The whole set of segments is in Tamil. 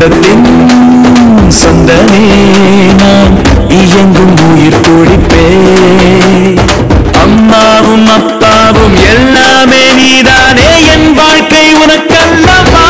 சொந்தத்தின் சொந்தமே நான் இயங்கும் உயிர் துடிப்பே அம்மாவும் அப்பாவும் எல்லாமே நீதானே என் வாழ்க்கை உனக்கல்லவா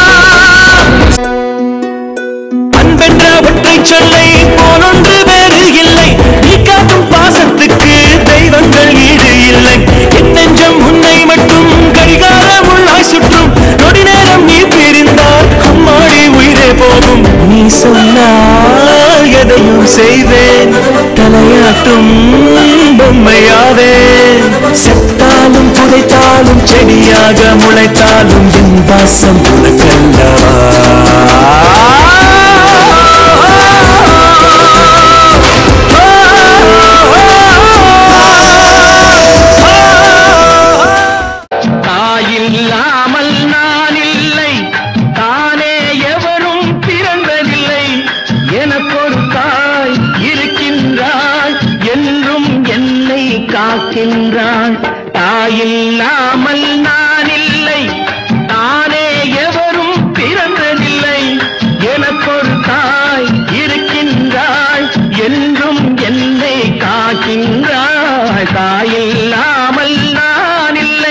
அன்பென்ற ஒற்றை சொல்லை போலொன்று வேறு இல்லை நீ காட்டும் பாசத்துக்கு தெய்வங்கள் ஈடு இல்லை என் நெஞ்சம் உன்னை மட்டும் கடிகாரம் உள்ளாய் சுற்றும் நொடி நேரம் நீ பிரிந்தால் அம்மாடி உயிரே போகும் நீ சொன்னால் எதையும் செய்வேன் தலையாட்டும் பொம்மையாவே செத்தாலும் புதைத்தாலும் செடியாக முளைத்தாலும் என் வாசம் தாயில்லாமல் நான் இல்லை தானே எவரும் பிறந்ததில்லை எனக்கொரு தாய் இருக்கின்றாள் என்றும் என்னை காக்கின்றாள் தாயில்லாமல் நான் இல்லை தானே எவரும் பிறந்ததில்லை எனக்கொரு தாய் இருக்கின்றாள் என்றும் என்னை காக்கின்றாள் தாயில்லாமல் நான் இல்லை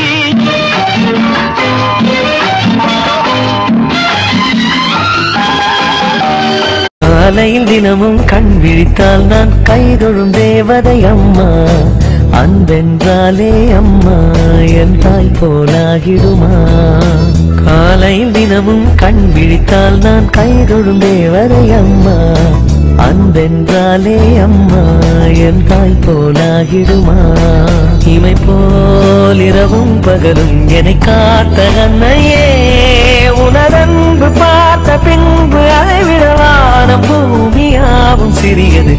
காலையில் தினமும் கண் விழித்தால் நான் கைதொழும் தேவதை அம்மா அன்பென்றாலே அம்மா என் தாய் போலாகிடுமா காலையில் தினமும் கண் விழித்தால் நான் கைதொழும் தேவதை அம்மா அன்பென்றாலே அம்மா என் தாய் போலாகிடுமா இமை போல் இரவும் பகலும் என்னை காத்த அன்னையே உனதன்பு பார்த்த பின்பு அதை விடவான பூமியாவும் சிறியது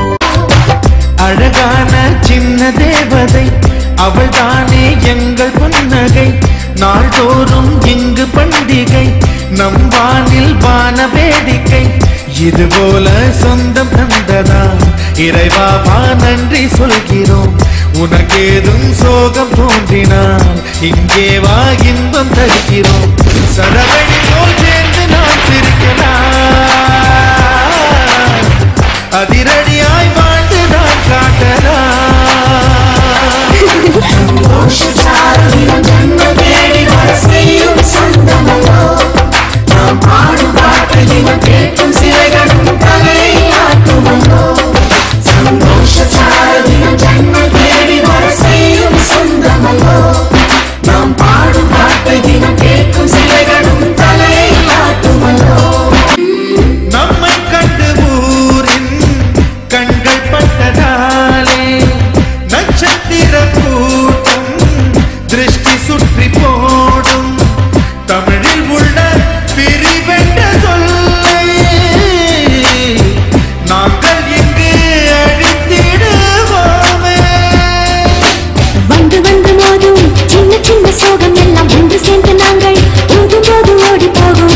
அழகான சின்ன தேவதை அவள் தானே எங்கள் புன்னகை நாள்தோறும் இங்கு பண்டிகை நம் வானில் வான வேடிக்கை இது போல சொந்தம் தந்ததா இறைவா வா நன்றி சொல்கிறோம் உனக்கேதும் சோகம் தோன்றினால் இங்கே வா இன்பம் தருகிறோம் சரவணி போல் சேர்ந்து நாம் சிரிக்கலாம் அதிரடியாய் வாழ்ந்து நாம் காட்டலாம் நம்மை கண்டு ஊரின் கண்கள் பட்டதாலே நட்சத்திர கூட்டம் திருஷ்டி சுற்றி போடும் தமிழில் உள்ள பிரிவென்ற சொல்லை நாங்கள் இங்கு அழித்திடுவோமே வந்து வந்து மோதும் சின்ன சின்ன சோகம் எல்லாம் ஒன்று சேர்ந்து நாங்கள் ஊதும் போது ஓடி போகும்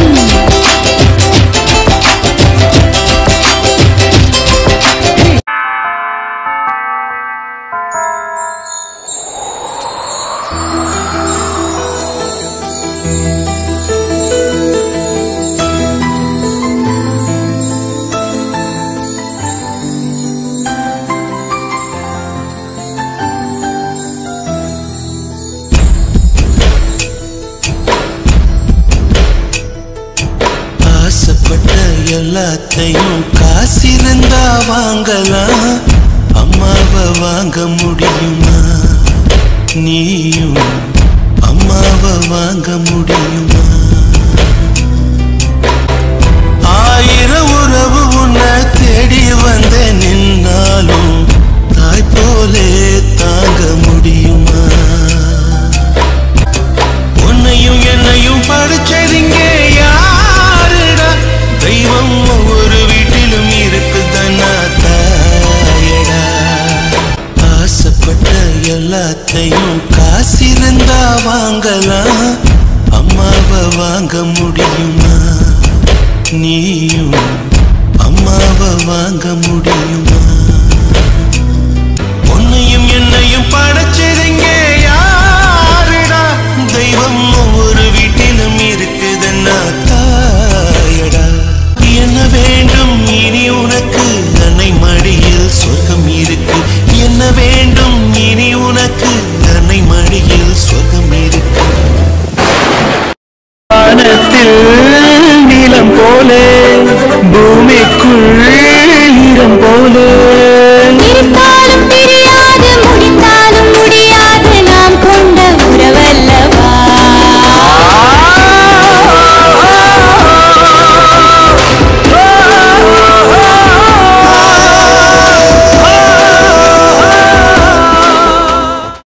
ஆசைப்பட்ட எல்லாத்தையும் காசிருந்தா வாங்கலாம் அம்மாவை வாங்க முடியுமா நீயும் அம்மாவை வாங்க முடியுமா ஆயிரம் உறவு உன்னை தேடி வந்த நின்னாலும் தாய் போலே தாங்க முடியுமா உன்னையும் என்னையும் படிச்சதிங்க யாருடா தெய்வம் ஒவ்வொரு வீட்டிலும் இருக்குதன்னா தாயடா ஆசைப்பட்ட எல்லாத்தையும் காசிருந்தா வாங்கலாம் அம்மாவை வாங்க முடியுமா நீயும் அம்மாவை வாங்க முடியுமா